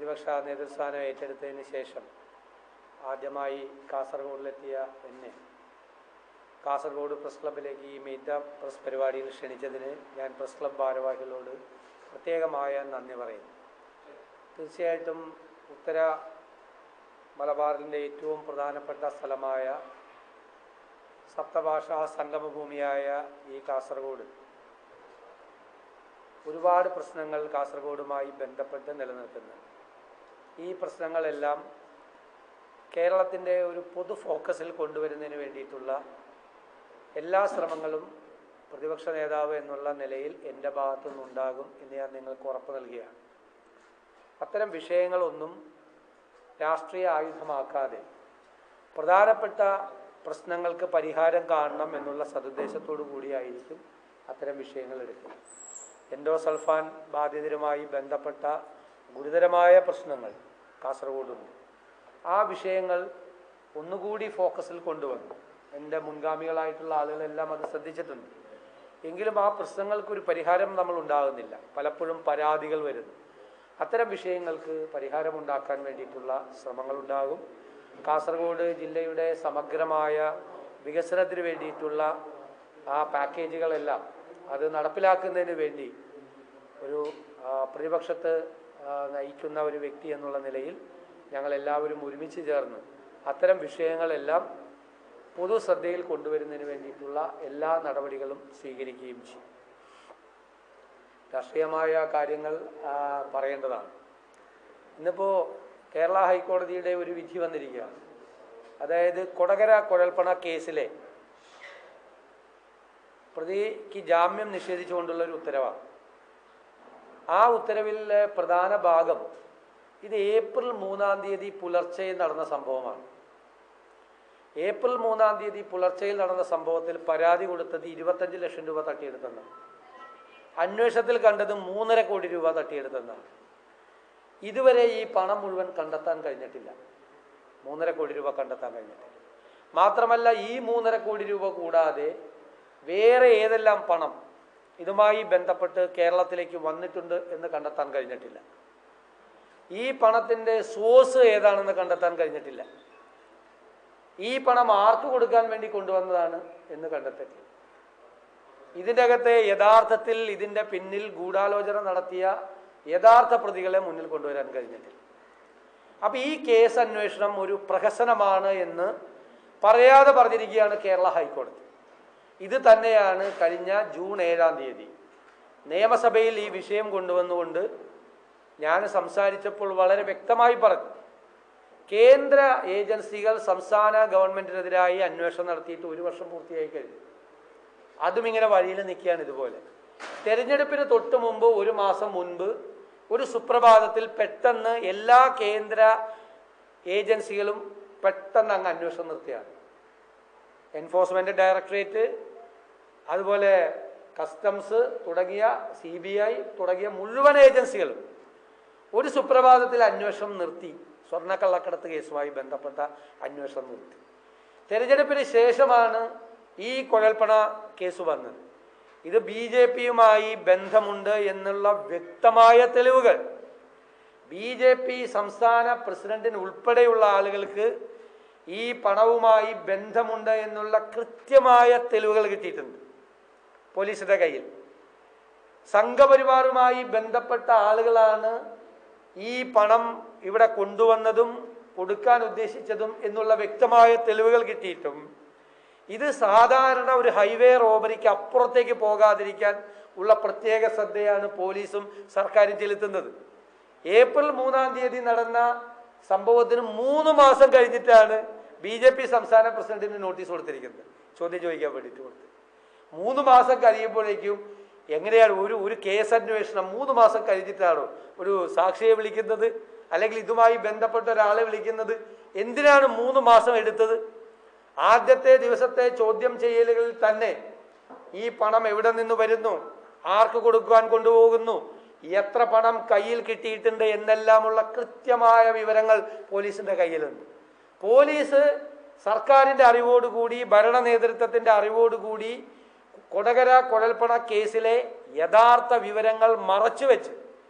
പ്രതിപക്ഷ നേതൃസ്ഥാനം ഏറ്റെടുത്തതിന് ശേഷം ആദ്യമായി കാസർഗോഡിലെത്തിയ എന്നെ കാസർഗോഡ് പ്രസ് ക്ലബിലേക്ക് ഈ മീറ്റ് ദ പ്രസ് പരിപാടിയിൽ ക്ഷണിച്ചതിന് ഞാൻ പ്രസ് ക്ലബ് ഭാരവാഹികളോട് പ്രത്യേകമായ നന്ദി പറയുന്നു തീർച്ചയായിട്ടും ഉത്തര മലബാറിൻ്റെ ഏറ്റവും പ്രധാനപ്പെട്ട സ്ഥലമായ സപ്തഭാഷാ സംഗമഭൂമിയായ ഈ കാസർഗോഡ് ഒരുപാട് പ്രശ്നങ്ങൾ കാസർഗോഡുമായി ബന്ധപ്പെട്ട് നിലനിൽക്കുന്നു ഈ പ്രശ്നങ്ങളെല്ലാം കേരളത്തിൻ്റെ ഒരു പൊതു ഫോക്കസിൽ കൊണ്ടുവരുന്നതിന് വേണ്ടിയിട്ടുള്ള എല്ലാ ശ്രമങ്ങളും പ്രതിപക്ഷ നേതാവ് എന്നുള്ള നിലയിൽ എൻ്റെ ഭാഗത്തു നിന്നുണ്ടാകും എന്ന് ഞാൻ നിങ്ങൾക്ക് ഉറപ്പ് നൽകുകയാണ് അത്തരം വിഷയങ്ങളൊന്നും രാഷ്ട്രീയ ആയുധമാക്കാതെ പ്രധാനപ്പെട്ട പ്രശ്നങ്ങൾക്ക് പരിഹാരം കാണണം എന്നുള്ള സതുദ്ദേശത്തോടു കൂടിയായിരിക്കും അത്തരം വിഷയങ്ങൾ എടുക്കുന്നത് എൻഡോസൾഫാൻ ബാധിതരുമായി ബന്ധപ്പെട്ട ഗുരുതരമായ പ്രശ്നങ്ങൾ കാസർഗോഡുണ്ട് ആ വിഷയങ്ങൾ ഒന്നുകൂടി ഫോക്കസിൽ കൊണ്ടുവന്നു എൻ്റെ മുൻഗാമികളായിട്ടുള്ള ആളുകളെല്ലാം അത് ശ്രദ്ധിച്ചിട്ടുണ്ട് എങ്കിലും ആ പ്രശ്നങ്ങൾക്കൊരു പരിഹാരം നമ്മൾ ഉണ്ടാകുന്നില്ല പലപ്പോഴും പരാതികൾ വരുന്നു അത്തരം വിഷയങ്ങൾക്ക് പരിഹാരമുണ്ടാക്കാൻ വേണ്ടിയിട്ടുള്ള ശ്രമങ്ങളുണ്ടാകും കാസർഗോഡ് ജില്ലയുടെ സമഗ്രമായ വികസനത്തിന് വേണ്ടിയിട്ടുള്ള ആ പാക്കേജുകളെല്ലാം അത് നടപ്പിലാക്കുന്നതിന് വേണ്ടി ഒരു ആ, പ്രതിപക്ഷത്ത് ആ, നയിക്കുന്ന ഒരു വ്യക്തി എന്നുള്ള നിലയിൽ ഞങ്ങളെല്ലാവരും ഒരുമിച്ച് ചേർന്ന് അത്തരം വിഷയങ്ങളെല്ലാം പൊതു ശ്രദ്ധയിൽ കൊണ്ടുവരുന്നതിന് വേണ്ടിയിട്ടുള്ള എല്ലാ നടപടികളും സ്വീകരിക്കുകയും ചെയ്യും രാഷ്ട്രീയമായ കാര്യങ്ങൾ ആ, പറയേണ്ടതാണ് ഇന്നിപ്പോൾ കേരള ഹൈക്കോടതിയുടെ ഒരു വിധി വന്നിരിക്കുകയാണ് അതായത് കൊടകര കുഴൽപ്പണ കേസിലെ പ്രതിക്ക് ജാമ്യം നിഷേധിച്ചുകൊണ്ടുള്ള ഒരു ഉത്തരവാണ് ആ ഉത്തരവിലെ പ്രധാന ഭാഗം ഇത് ഏപ്രിൽ മൂന്നാം തീയതി പുലർച്ചെ നടന്ന സംഭവമാണ് ഏപ്രിൽ മൂന്നാം തീയതി പുലർച്ചയിൽ നടന്ന സംഭവത്തിൽ പരാതി കൊടുത്തത് ഇരുപത്തഞ്ച് ലക്ഷം രൂപ തട്ടിയെടുത്തെന്നാണ് അന്വേഷണത്തിൽ കണ്ടത് മൂന്നര കോടി രൂപ തട്ടിയെടുത്തെന്നാണ് ഇതുവരെ ഈ പണം മുഴുവൻ കണ്ടെത്താൻ കഴിഞ്ഞിട്ടില്ല മൂന്നര കോടി രൂപ കണ്ടെത്താൻ കഴിഞ്ഞിട്ടില്ല മാത്രമല്ല ഈ മൂന്നര കോടി രൂപ കൂടാതെ വേറെ ഏതെല്ലാം പണം ഇതുമായി ബന്ധപ്പെട്ട് കേരളത്തിലേക്ക് വന്നിട്ടുണ്ട് എന്ന് കണ്ടെത്താൻ കഴിഞ്ഞിട്ടില്ല ഈ പണത്തിൻ്റെ സോഴ്സ് ഏതാണെന്ന് കണ്ടെത്താൻ കഴിഞ്ഞിട്ടില്ല ഈ പണം ആർക്ക് കൊടുക്കാൻ വേണ്ടി കൊണ്ടുവന്നതാണ് എന്ന് കണ്ടെത്തിയിട്ടില്ല ഇതിൻ്റെ അകത്തെ യഥാർത്ഥത്തിൽ ഇതിൻ്റെ പിന്നിൽ ഗൂഢാലോചന നടത്തിയ യഥാർത്ഥ പ്രതികളെ മുന്നിൽ കൊണ്ടുവരാൻ കഴിഞ്ഞിട്ടില്ല അപ്പം ഈ കേസ് അന്വേഷണം ഒരു പ്രഹസനമാണ് എന്ന് പറയാതെ പറഞ്ഞിരിക്കുകയാണ് കേരള ഹൈക്കോടതി ഇത് തന്നെയാണ് കഴിഞ്ഞ ജൂൺ ഏഴാം തീയതി നിയമസഭയിൽ ഈ വിഷയം കൊണ്ടുവന്നുകൊണ്ട് ഞാൻ സംസാരിച്ചപ്പോൾ വളരെ വ്യക്തമായി പറഞ്ഞു കേന്ദ്ര ഏജൻസികൾ സംസ്ഥാന ഗവൺമെന്റിനെതിരായി അന്വേഷണം നടത്തിയിട്ട് ഒരു വർഷം പൂർത്തിയായി കഴിഞ്ഞു അതും ഇങ്ങനെ വഴിയിൽ നിൽക്കുകയാണ് ഇതുപോലെ തെരഞ്ഞെടുപ്പിന് തൊട്ട് മുമ്പ് ഒരു മാസം മുൻപ് ഒരു സുപ്രഭാതത്തിൽ പെട്ടെന്ന് എല്ലാ കേന്ദ്ര ഏജൻസികളും പെട്ടെന്ന് അങ്ങ് അന്വേഷണം നിർത്തിയാണ് എൻഫോഴ്സ്മെന്റ് ഡയറക്ടറേറ്റ് അതുപോലെ കസ്റ്റംസ് തുടങ്ങിയ സി ബി ഐ തുടങ്ങിയ മുഴുവൻ ഏജൻസികളും ഒരു സുപ്രഭാതത്തിൽ അന്വേഷണം നിർത്തി സ്വർണ്ണക്കള്ളക്കടത്ത് കേസുമായി ബന്ധപ്പെട്ട അന്വേഷണം നിർത്തി തെരഞ്ഞെടുപ്പിന് ശേഷമാണ് ഈ കുഴൽപ്പണ കേസ് വന്നത് ഇത് ബി ജെ പിയുമായി ബന്ധമുണ്ട് എന്നുള്ള വ്യക്തമായ തെളിവുകൾ ബി ജെ പി സംസ്ഥാന പ്രസിഡന്റിന് ഉൾപ്പെടെയുള്ള ആളുകൾക്ക് ഈ പണവുമായി ബന്ധമുണ്ട് എന്നുള്ള കൃത്യമായ തെളിവുകൾ കിട്ടിയിട്ടുണ്ട് പോലീസിന്റെ കയ്യിൽ സംഘപരിവാറുമായി ബന്ധപ്പെട്ട ആളുകളാണ് ഈ പണം ഇവിടെ കൊണ്ടുവന്നതും കൊടുക്കാൻ ഉദ്ദേശിച്ചതും എന്നുള്ള വ്യക്തമായ തെളിവുകൾ കിട്ടിയിട്ടും ഇത് സാധാരണ ഒരു ഹൈവേ റോബറിക്ക് അപ്പുറത്തേക്ക് പോകാതിരിക്കാൻ ഉള്ള പ്രത്യേക ശ്രദ്ധയാണ് പോലീസും സർക്കാരും ചെലുത്തുന്നത് ഏപ്രിൽ മൂന്നാം തീയതി നടന്ന സംഭവത്തിന് മൂന്ന് മാസം കഴിഞ്ഞിട്ടാണ് ബി ജെ പി സംസ്ഥാന പ്രസിഡന്റിന് നോട്ടീസ് കൊടുത്തിരിക്കുന്നത് ചോദ്യം ചോദിക്കാൻ വേണ്ടിയിട്ട് കൊടുത്ത് മൂന്ന് മാസം കഴിയുമ്പോഴേക്കും എങ്ങനെയാണ് ഒരു ഒരു കേസ് അന്വേഷണം മൂന്ന് മാസം കഴിഞ്ഞിട്ടാണോ ഒരു സാക്ഷിയെ വിളിക്കുന്നത് അല്ലെങ്കിൽ ഇതുമായി ബന്ധപ്പെട്ട ഒരാളെ വിളിക്കുന്നത് എന്തിനാണ് മൂന്ന് മാസം എടുത്തത് ആദ്യത്തെ ദിവസത്തെ ചോദ്യം ചെയ്യലുകളിൽ തന്നെ ഈ പണം എവിടെ നിന്ന് വരുന്നു ആർക്ക് കൊടുക്കുവാൻ കൊണ്ടുപോകുന്നു എത്ര പണം കയ്യിൽ കിട്ടിയിട്ടുണ്ട് എന്നെല്ലാമുള്ള കൃത്യമായ വിവരങ്ങൾ പോലീസിന്റെ കയ്യിലുണ്ട് പോലീസ് സർക്കാരിന്റെ അറിവോടുകൂടി ഭരണ നേതൃത്വത്തിന്റെ അറിവോടുകൂടി കൊടകര കുഴൽപ്പണ കേസിലെ യഥാർത്ഥ വിവരങ്ങൾ മറച്ചുവെച്ച്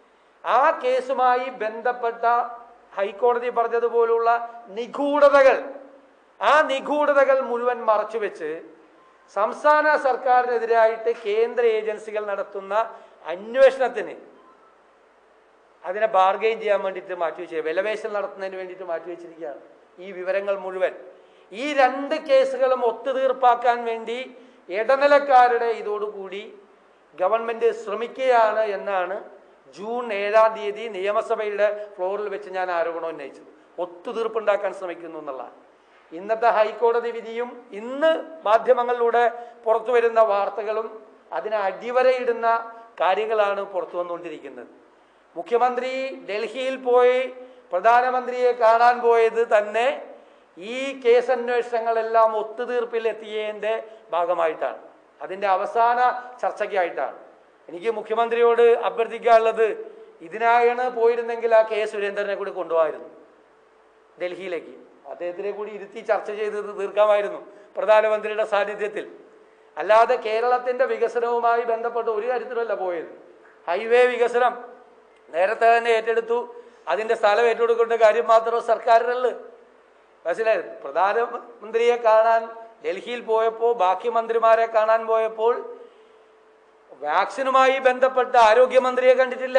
ആ കേസുമായി ബന്ധപ്പെട്ട ഹൈക്കോടതി പറഞ്ഞതുപോലുള്ള നിഗൂഢതകൾ ആ നിഗൂഢതകൾ മുഴുവൻ മറച്ചുവെച്ച് സംസ്ഥാന സർക്കാരിനെതിരായിട്ട് കേന്ദ്ര ഏജൻസികൾ നടത്തുന്ന അന്വേഷണത്തിന് അതിനെ ബാർഗെയിൻ ചെയ്യാൻ വേണ്ടിയിട്ട് മാറ്റിവെച്ച് വിലപേശൽ നടത്തുന്നതിന് വേണ്ടിയിട്ട് മാറ്റിവെച്ചിരിക്കുകയാണ് ഈ വിവരങ്ങൾ മുഴുവൻ ഈ രണ്ട് കേസുകളും ഒത്തുതീർപ്പാക്കാൻ വേണ്ടി ഇടനിലക്കാരുടെ ഇതോടുകൂടി ഗവൺമെന്റ് ശ്രമിക്കുകയാണ് എന്നാണ് ജൂൺ ഏഴാം തീയതി നിയമസഭയുടെ ഫ്ലോറിൽ വെച്ച് ഞാൻ ആരോപണം ഉന്നയിച്ചത് ഒത്തുതീർപ്പുണ്ടാക്കാൻ ശ്രമിക്കുന്നു എന്നുള്ളതാണ് ഇന്നത്തെ ഹൈക്കോടതി വിധിയും ഇന്ന് മാധ്യമങ്ങളിലൂടെ പുറത്തു വരുന്ന വാർത്തകളും അതിനെ അടിവരയിടുന്ന കാര്യങ്ങളാണ് പുറത്തു വന്നുകൊണ്ടിരിക്കുന്നത് മുഖ്യമന്ത്രി ഡൽഹിയിൽ പോയി പ്രധാനമന്ത്രിയെ കാണാൻ പോയത് തന്നെ ഈ കേസ് അന്വേഷണങ്ങളെല്ലാം ഒത്തുതീർപ്പിൽ എത്തിയതിൻ്റെ ഭാഗമായിട്ടാണ് അതിൻ്റെ അവസാന ചർച്ചയ്ക്കായിട്ടാണ് എനിക്ക് മുഖ്യമന്ത്രിയോട് അഭ്യർത്ഥിക്കാനുള്ളത് ഇതിനായാണ് പോയിരുന്നെങ്കിൽ ആ കെ സുരേന്ദ്രനെ കൂടി കൊണ്ടുപോകായിരുന്നു ഡൽഹിയിലേക്ക് അദ്ദേഹത്തിനെ കൂടി ഇരുത്തി ചർച്ച ചെയ്ത് ഇത് തീർക്കാമായിരുന്നു പ്രധാനമന്ത്രിയുടെ സാന്നിധ്യത്തിൽ അല്ലാതെ കേരളത്തിന്റെ വികസനവുമായി ബന്ധപ്പെട്ട് ഒരു കാര്യത്തിലല്ല പോയത് ഹൈവേ വികസനം നേരത്തെ തന്നെ ഏറ്റെടുത്തു അതിന്റെ സ്ഥലം ഏറ്റെടുക്കേണ്ട കാര്യം മാത്രം സർക്കാരിനുള്ളു മനസ്സിലായി പ്രധാനമന്ത്രിയെ കാണാൻ ഡൽഹിയിൽ പോയപ്പോൾ ബാക്കി മന്ത്രിമാരെ കാണാൻ പോയപ്പോൾ വാക്സിനുമായി ബന്ധപ്പെട്ട് ആരോഗ്യമന്ത്രിയെ കണ്ടിട്ടില്ല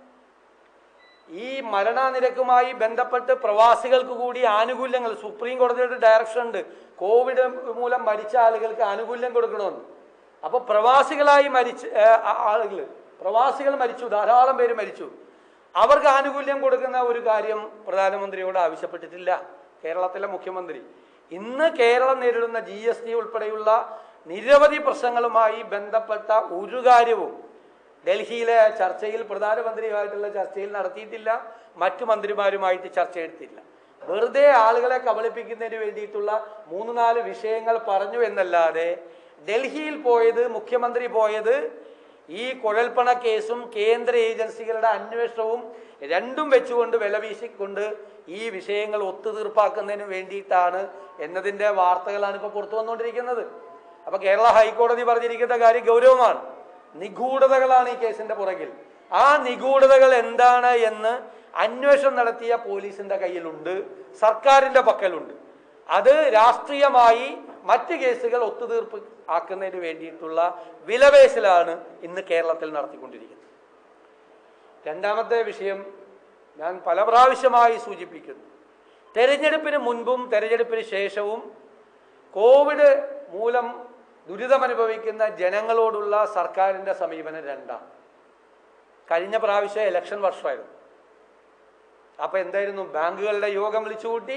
ഈ മരണനിരക്കുമായി ബന്ധപ്പെട്ട് പ്രവാസികൾക്ക് കൂടി ആനുകൂല്യങ്ങൾ സുപ്രീം കോടതിയുടെ ഡയറക്ഷൻ ഉണ്ട് കോവിഡ് മൂലം മരിച്ച ആളുകൾക്ക് ആനുകൂല്യം കൊടുക്കണമെന്ന് അപ്പൊ പ്രവാസികളായി മരിച്ച ആളുകൾ പ്രവാസികൾ മരിച്ചു ധാരാളം പേര് മരിച്ചു അവർക്ക് ആനുകൂല്യം കൊടുക്കുന്ന ഒരു കാര്യം പ്രധാനമന്ത്രിയോട് ആവശ്യപ്പെട്ടിട്ടില്ല കേരളത്തിലെ മുഖ്യമന്ത്രി ഇന്ന് കേരളം നേരിടുന്ന ജി എസ് ടി ഉൾപ്പെടെയുള്ള നിരവധി പ്രശ്നങ്ങളുമായി ബന്ധപ്പെട്ട ഒരു കാര്യവും ഡൽഹിയിലെ ചർച്ചയിൽ പ്രധാനമന്ത്രിയുമായിട്ടുള്ള ചർച്ചയിൽ നടത്തിയിട്ടില്ല മറ്റു മന്ത്രിമാരുമായിട്ട് ചർച്ച എടുത്തില്ല വെറുതെ ആളുകളെ കബളിപ്പിക്കുന്നതിന് വേണ്ടിയിട്ടുള്ള മൂന്ന് നാല് വിഷയങ്ങൾ പറഞ്ഞു എന്നല്ലാതെ ഡൽഹിയിൽ പോയത് മുഖ്യമന്ത്രി പോയത് ഈ കുഴൽപ്പണ കേസും കേന്ദ്ര ഏജൻസികളുടെ അന്വേഷണവും രണ്ടും വെച്ചുകൊണ്ട് വിലവീശിക്കൊണ്ട് ഈ വിഷയങ്ങൾ ഒത്തുതീർപ്പാക്കുന്നതിന് വേണ്ടിയിട്ടാണ് എന്നതിൻ്റെ വാർത്തകളാണ് ഇപ്പോൾ പുറത്തു വന്നുകൊണ്ടിരിക്കുന്നത് അപ്പൊ കേരള ഹൈക്കോടതി പറഞ്ഞിരിക്കുന്ന കാര്യം ഗൗരവമാണ് നിഗൂഢതകളാണ് ഈ കേസിന്റെ പുറകിൽ ആ നിഗൂഢതകൾ എന്താണ് എന്ന് അന്വേഷണം നടത്തിയ പോലീസിന്റെ കയ്യിലുണ്ട് സർക്കാരിന്റെ പക്കലുണ്ട് അത് രാഷ്ട്രീയമായി മറ്റ് കേസുകൾ ഒത്തുതീർപ്പ് ആക്കുന്നതിന് വേണ്ടിയിട്ടുള്ള വിലപേശലാണ് ഇന്ന് കേരളത്തിൽ നടത്തിക്കൊണ്ടിരിക്കുന്നത് രണ്ടാമത്തെ വിഷയം ഞാൻ പല പ്രാവശ്യമായി സൂചിപ്പിക്കുന്നു തെരഞ്ഞെടുപ്പിന് മുൻപും തെരഞ്ഞെടുപ്പിന് ശേഷവും കോവിഡ് മൂലം ദുരിതമനുഭവിക്കുന്ന ജനങ്ങളോടുള്ള സർക്കാരിൻ്റെ സമീപനം രണ്ടാണ് കഴിഞ്ഞ പ്രാവശ്യം ഇലക്ഷൻ വർഷമായിരുന്നു അപ്പൊ എന്തായിരുന്നു ബാങ്കുകളുടെ യോഗം വിളിച്ചുകൂട്ടി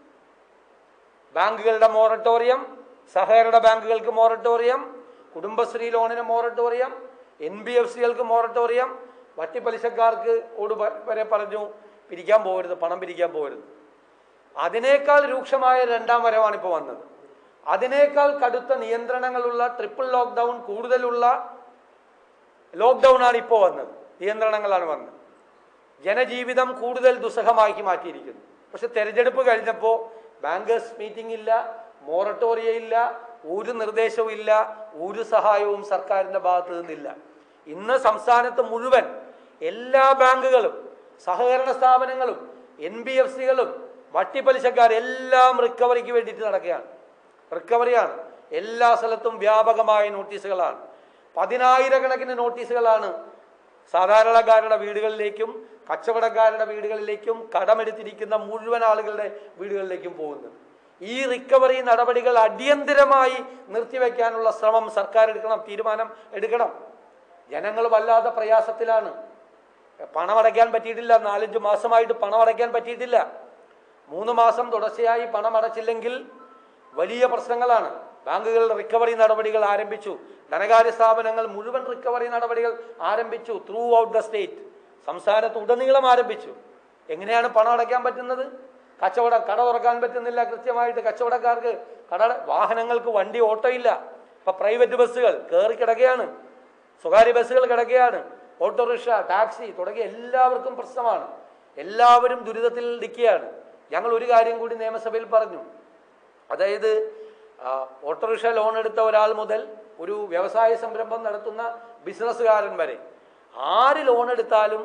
ബാങ്കുകളുടെ മോറട്ടോറിയം സഹകരണ ബാങ്കുകൾക്ക് മോറട്ടോറിയം കുടുംബശ്രീ ലോണിന് മോറട്ടോറിയം എൻ ബി എഫ് സികൾക്ക് മോറട്ടോറിയം വട്ടിപ്പലിശക്കാർക്ക് ഓട് പ- വരെ പറഞ്ഞു പിരിക്കാൻ പോകരുത് പണം പിരിക്കാൻ പോകരുത് അതിനേക്കാൾ രൂക്ഷമായ രണ്ടാം വരവാണ് ഇപ്പോൾ വന്നത് അതിനേക്കാൾ കടുത്ത നിയന്ത്രണങ്ങളുള്ള ട്രിപ്പിൾ ലോക്ക്ഡൗൺ കൂടുതലുള്ള ലോക്ക്ഡൗൺ ആണ് ഇപ്പോൾ വന്നത് നിയന്ത്രണങ്ങളാണ് വന്നത് ജനജീവിതം കൂടുതൽ ദുസ്സഹമാക്കി മാറ്റിയിരിക്കുന്നു പക്ഷെ തെരഞ്ഞെടുപ്പ് കഴിഞ്ഞപ്പോൾ ബാങ്കേഴ്സ് മീറ്റിംഗ് ഇല്ല മോറട്ടോറിയ ഇല്ല ഒരു നിർദ്ദേശവും ഇല്ല ഒരു സഹായവും സർക്കാരിന്റെ ഭാഗത്ത് നിന്നില്ല ഇന്ന് സംസ്ഥാനത്ത് മുഴുവൻ എല്ലാ ബാങ്കുകളും സഹകരണ സ്ഥാപനങ്ങളും എൻ ബി എഫ് സികളും വട്ടിപ്പലിശക്കാർ എല്ലാം റിക്കവറിക്ക് വേണ്ടിയിട്ട് നടക്കുകയാണ് റിക്കവറിയാണ് എല്ലാ സ്ഥലത്തും വ്യാപകമായ നോട്ടീസുകളാണ് പതിനായിരക്കണക്കിന് നോട്ടീസുകളാണ് സാധാരണക്കാരുടെ വീടുകളിലേക്കും കച്ചവടക്കാരുടെ വീടുകളിലേക്കും കടമെടുത്തിരിക്കുന്ന മുഴുവൻ ആളുകളുടെ വീടുകളിലേക്കും പോകുന്നത് ഈ റിക്കവറി നടപടികൾ അടിയന്തിരമായി നിർത്തിവെക്കാനുള്ള ശ്രമം സർക്കാർ എടുക്കണം തീരുമാനം എടുക്കണം ജനങ്ങൾ വല്ലാത്ത പ്രയാസത്തിലാണ് പണമടയ്ക്കാൻ പറ്റിയിട്ടില്ല നാലഞ്ച് മാസമായിട്ട് പണമടയ്ക്കാൻ പറ്റിയിട്ടില്ല മൂന്ന് മാസം തുടർച്ചയായി പണം അടച്ചില്ലെങ്കിൽ വലിയ പ്രശ്നങ്ങളാണ് ബാങ്കുകൾ റിക്കവറി നടപടികൾ ആരംഭിച്ചു ധനകാര്യ സ്ഥാപനങ്ങൾ മുഴുവൻ റിക്കവറി നടപടികൾ ആരംഭിച്ചു ത്രൂ ഔട്ട് ദ സ്റ്റേറ്റ് സംസ്ഥാനത്ത് ഉടനീളം ആരംഭിച്ചു എങ്ങനെയാണ് പണം അടയ്ക്കാൻ പറ്റുന്നത് കച്ചവട കട തുറക്കാൻ പറ്റുന്നില്ല കൃത്യമായിട്ട് കച്ചവടക്കാർക്ക് കട വാഹനങ്ങൾക്ക് വണ്ടി ഓട്ടോ ഇല്ല ഇപ്പൊ പ്രൈവറ്റ് ബസ്സുകൾ കയറി കിടക്കുകയാണ് സ്വകാര്യ ബസ്സുകൾ കിടക്കുകയാണ് ഓട്ടോറിക്ഷ ടാക്സി തുടങ്ങിയ എല്ലാവർക്കും പ്രശ്നമാണ് എല്ലാവരും ദുരിതത്തിൽ നിൽക്കുകയാണ് ഞങ്ങൾ ഒരു കാര്യം കൂടി നിയമസഭയിൽ പറഞ്ഞു അതായത് ആ, ഓട്ടോറിക്ഷ ലോൺ എടുത്ത ഒരാൾ മുതൽ ഒരു വ്യവസായ സംരംഭം നടത്തുന്ന ബിസിനസ്സുകാരൻ വരെ ആര് ലോൺ എടുത്താലും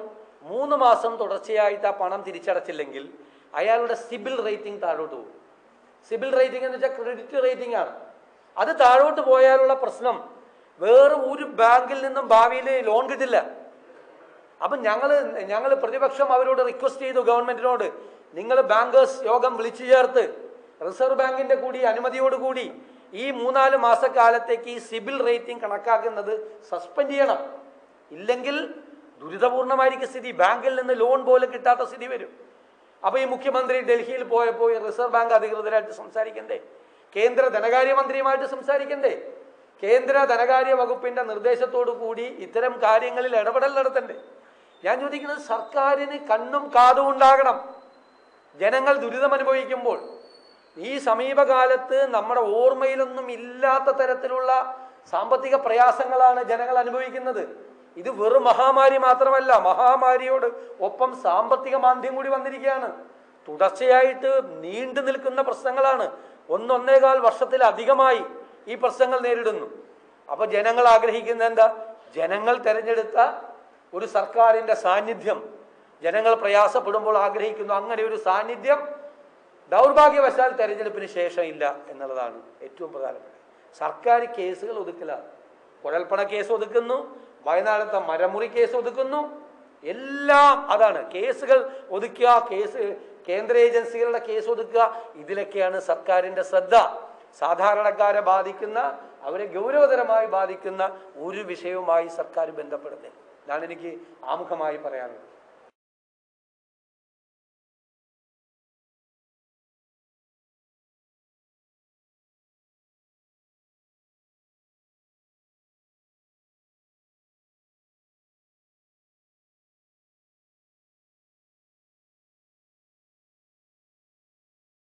മൂന്ന് മാസം തുടർച്ചയായിട്ട് ആ പണം തിരിച്ചടച്ചില്ലെങ്കിൽ അയാളുടെ സിബിൽ റേറ്റിംഗ് താഴോട്ട് പോകും സിബിൽ റേറ്റിംഗ് എന്ന് വെച്ചാൽ ക്രെഡിറ്റ് റേറ്റിംഗ് ആണ് അത് താഴോട്ട് പോയാലുള്ള പ്രശ്നം വേറെ ഒരു ബാങ്കിൽ നിന്നും ഭാവിയിൽ ലോൺ കിട്ടില്ല അപ്പം ഞങ്ങൾ ഞങ്ങൾ പ്രതിപക്ഷം അവരോട് റിക്വസ്റ്റ് ചെയ്തു ഗവൺമെന്റിനോട് നിങ്ങൾ ബാങ്കേഴ്സ് യോഗം വിളിച്ചു ചേർത്ത് റിസർവ് ബാങ്കിന്റെ കൂടി അനുമതിയോടുകൂടി ഈ മൂന്നാല് മാസക്കാലത്തേക്ക് ഈ സിബിൽ റേറ്റിംഗ് കണക്കാക്കുന്നത് സസ്പെൻഡ് ചെയ്യണം ഇല്ലെങ്കിൽ ദുരിതപൂർണമായിരിക്കും സ്ഥിതി ബാങ്കിൽ നിന്ന് ലോൺ പോലും കിട്ടാത്ത സ്ഥിതി വരും അപ്പൊ ഈ മുഖ്യമന്ത്രി ഡൽഹിയിൽ പോയപ്പോൾ ഈ റിസർവ് ബാങ്ക് അധികൃതരായിട്ട് സംസാരിക്കണ്ടേ കേന്ദ്ര ധനകാര്യമന്ത്രിയുമായിട്ട് സംസാരിക്കണ്ടേ കേന്ദ്ര ധനകാര്യ വകുപ്പിന്റെ നിർദ്ദേശത്തോടു കൂടി ഇത്തരം കാര്യങ്ങളിൽ ഇടപെടൽ നടത്തണ്ടേ ഞാൻ ചോദിക്കുന്നത് സർക്കാരിന് കണ്ണും കാതും ഉണ്ടാകണം ജനങ്ങൾ ദുരിതം അനുഭവിക്കുമ്പോൾ ഈ സമീപകാലത്ത് നമ്മുടെ ഓർമ്മയിലൊന്നും ഇല്ലാത്ത തരത്തിലുള്ള സാമ്പത്തിക പ്രയാസങ്ങളാണ് ജനങ്ങൾ അനുഭവിക്കുന്നത് ഇത് വെറും മഹാമാരി മാത്രമല്ല മഹാമാരിയോട് ഒപ്പം സാമ്പത്തിക മാന്ദ്യം കൂടി വന്നിരിക്കുകയാണ് തുടർച്ചയായിട്ട് നീണ്ടു നിൽക്കുന്ന പ്രശ്നങ്ങളാണ് ഒന്നൊന്നേകാൽ വർഷത്തിലധികമായി ഈ പ്രശ്നങ്ങൾ നേരിടുന്നു അപ്പൊ ജനങ്ങൾ ആഗ്രഹിക്കുന്ന എന്താ ജനങ്ങൾ തെരഞ്ഞെടുത്ത ഒരു സർക്കാരിന്റെ സാന്നിധ്യം ജനങ്ങൾ പ്രയാസപ്പെടുമ്പോൾ ആഗ്രഹിക്കുന്നു അങ്ങനെ ഒരു സാന്നിധ്യം ദൗർഭാഗ്യവശാൽ തെരഞ്ഞെടുപ്പിന് ശേഷം ഇല്ല എന്നുള്ളതാണ് ഏറ്റവും പ്രധാനപ്പെട്ടത് സർക്കാർ കേസുകൾ ഒതുക്കലാണ് കുഴൽപ്പണ കേസ് ഒതുക്കുന്നു വയനാടത്തെ മരമുറി കേസ് ഒതുക്കുന്നു എല്ലാം അതാണ് കേസുകൾ ഒതുക്കുക കേസ് കേന്ദ്ര ഏജൻസികളുടെ കേസ് ഒതുക്കുക ഇതിലൊക്കെയാണ് സർക്കാരിന്റെ ശ്രദ്ധ സാധാരണക്കാരെ ബാധിക്കുന്ന അവരെ ഗൗരവതരമായി ബാധിക്കുന്ന ഒരു വിഷയവുമായി സർക്കാർ ബന്ധപ്പെടുന്നത് ഇതാണ് എനിക്ക് ആമുഖമായി പറയാനുള്ളത്